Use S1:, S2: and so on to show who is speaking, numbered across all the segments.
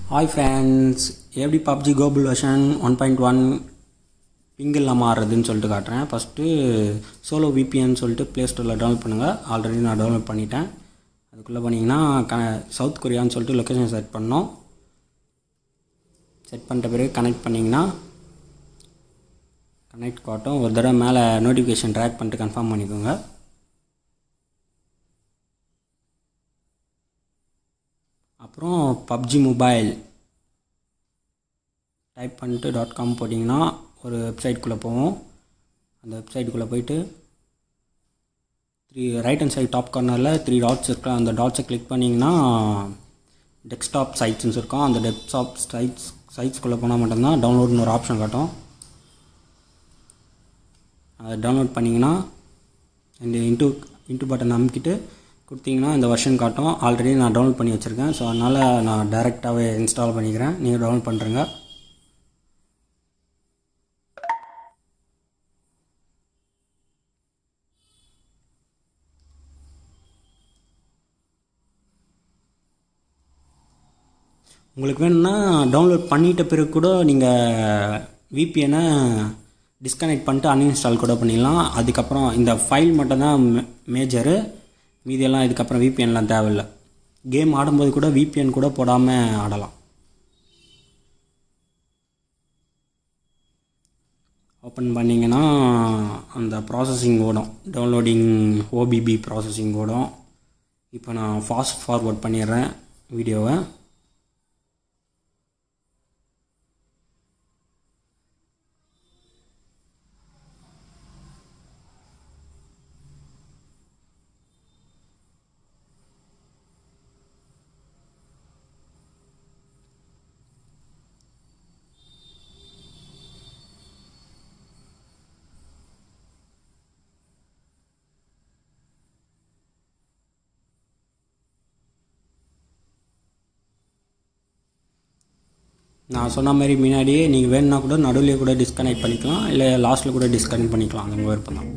S1: hi friends எப்படி PUBG கோகுல் version one point one ping இல்லாமல் ஆடுறதுன்னு சொல்லிட்டு காட்டுறேன் ஃபஸ்ட்டு சோலோ விபிஎன் சொல்லிட்டு ப்ளே ஸ்டோரில் டவுன்லோட் பண்ணுங்கள் ஆல்ரெடி நான் டவுன்லோட் பண்ணிட்டேன் அதுக்குள்ளே பண்ணிங்கன்னா க சவுத் கொரியான்னு சொல்லிட்டு லொக்கேஷன் செட் பண்ணோம் செட் பண்ணிட்ட பிறகு கனெக்ட் பண்ணிங்கன்னா கனெக்ட் காட்டும் ஒரு தடவை மேலே நோட்டிஃபிகேஷன் ட்ராக் பண்ணிட்டு கன்ஃபார்ம் பண்ணிக்கோங்க அப்புறம் பப்ஜி மொபைல் டைப் பண்ணிட்டு டாட் காம் போட்டிங்கன்னா ஒரு வெப்சைட்குள்ளே போவோம் அந்த வெப்சைட்டுக்குள்ளே போயிட்டு three right hand side top கார்னரில் த்ரீ டாட்ஸ் இருக்கு அந்த டாட்ஸை கிளிக் பண்ணிங்கன்னா டெஸ்க்டாப் சைட்ஸ்னு இருக்கும் அந்த டெஸ்க்டாப் சைட்ஸ் சைட்ஸ்குள்ளே போனால் மட்டும்தான் டவுன்லோட்னு ஒரு ஆப்ஷன் காட்டும் அதை டவுன்லோட் பண்ணிங்கன்னா இந்த இன்ட்டு இன்ட்டு பட்டன் அமுக்கிட்டு கொடுத்தீங்கன்னா இந்த வெர்ஷன் காட்டும் ஆல்ரெடி நான் டவுன்லோட் பண்ணி வச்சுருக்கேன் ஸோ அதனால் நான் டைரெக்டாகவே இன்ஸ்டால் பண்ணிக்கிறேன் நீங்கள் டவுன்லோட் பண்ணுறங்க உங்களுக்கு வேணும்னா டவுன்லோட் பண்ணிட்ட பிறகு கூட நீங்கள் விபிஎனை டிஸ்கனெக்ட் பண்ணிட்டு அன்இன்ஸ்டால் கூட பண்ணிடலாம் அதுக்கப்புறம் இந்த ஃபைல் மட்டும் தான் மேஜரு மீதியெல்லாம் இதுக்கப்புறம் விபிஎன்லாம் தேவையில்லை கேம் ஆடும்போது கூட விபிஎன் கூட போடாமல் ஆடலாம் ஓப்பன் பண்ணிங்கன்னா அந்த ப்ராசஸிங் ஓடும் டவுன்லோடிங் ஓபிபி ப்ராசஸிங் ஓடும் இப்போ நான் ஃபாஸ்ட் ஃபார்வர்ட் பண்ணிடுறேன் வீடியோவை நான் சொன்ன மாதிரி முன்னாடியே நீங்கள் வேணும்னா கூட நடுவில் கூட டிஸ்கனெக்ட் பண்ணிக்கலாம் இல்லை லாஸ்ட்டில் கூட டிஸ்கனெக்ட் பண்ணிக்கலாம் அது உங்கள் விருப்பம் தான்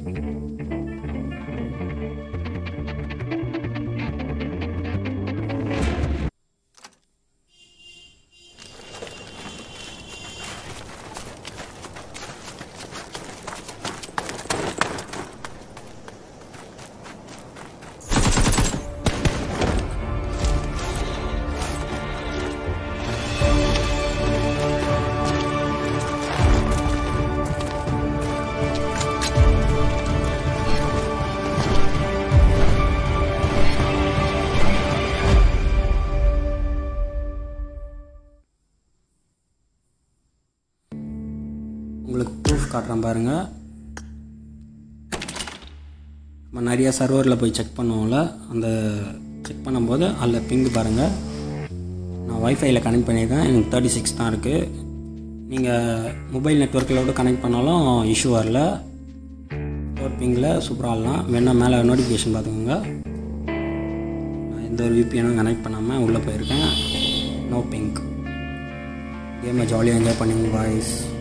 S1: உங்களுக்கு ப்ரூஃப் காட்டுறேன் பாருங்கள் நம்ம நிறைய சர்வரில் போய் செக் பண்ணுவோம்ல அந்த செக் பண்ணும்போது அதில் பிங்கு பாருங்கள் நான் ஒய்ஃபைல கனெக்ட் பண்ணியிருக்கேன் எனக்கு தேர்ட்டி சிக்ஸ் தான் இருக்குது நீங்கள் மொபைல் நெட்ஒர்க்கில் கூட கனெக்ட் பண்ணாலும் இஷ்யூ வரல ஃபோர் பிங்கில் சூப்பராக ஆடலாம் வேணால் மேலே நோட்டிஃபிகேஷன் பார்த்துக்கோங்க நான் எந்த ஒரு விபிஎனும் கனெக்ட் பண்ணாமல் உள்ளே போயிருக்கேன் நோ பிங்க் கேமை ஜாலியாக என்ஜாய் பண்ணுங்க பாய்ஸ்